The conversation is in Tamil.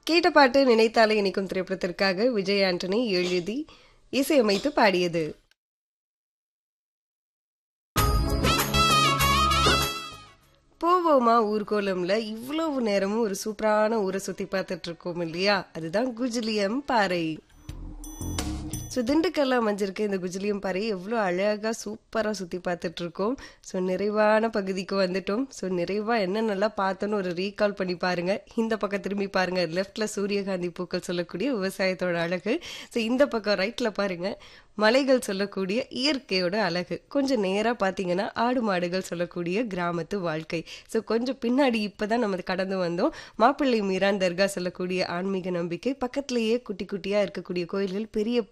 கேட்ட பாட்டு நினைத்தாலே இனிக்கும் திரைப்படத்திற்காக விஜய் ஆண்டனி எழுதி இசையமைத்து பாடியது போவோமா ஊர்கோலம்ல இவ்வளவு நேரமும் ஒரு சூப்பரான ஊரை சுத்தி பார்த்துட்டு இருக்கோம் இல்லையா அதுதான் குஜிலியம் பாறை ஸோ திண்டுக்கல்ல அமைஞ்சிருக்க இந்த குஜிலியம் பாறை எவ்வளோ அழகாக சூப்பராக சுற்றி பார்த்துட்டு இருக்கோம் ஸோ நிறைவான பகுதிக்கு வந்துட்டோம் ஸோ நிறைவாக என்னென்னலாம் பார்த்தோன்னு ஒரு ரீகால் பண்ணி பாருங்க இந்த பக்கம் திரும்பி பாருங்க லெஃப்ட்ல சூரியகாந்தி பூக்கள் சொல்லக்கூடிய விவசாயத்தோட அழகு ஸோ இந்த பக்கம் ரைட்ல பாருங்க மலைகள் சொல்லக்கூடிய இயற்கையோட அழகு கொஞ்சம் நேராக பார்த்தீங்கன்னா ஆடு மாடுகள் சொல்லக்கூடிய கிராமத்து வாழ்க்கை ஸோ கொஞ்சம் பின்னாடி இப்போ தான் நம்ம கடந்து வந்தோம் மாப்பிள்ளை மீரான் தர்கா சொல்லக்கூடிய ஆன்மீக நம்பிக்கை பக்கத்திலேயே குட்டி குட்டியாக இருக்கக்கூடிய கோயில்கள் பெரிய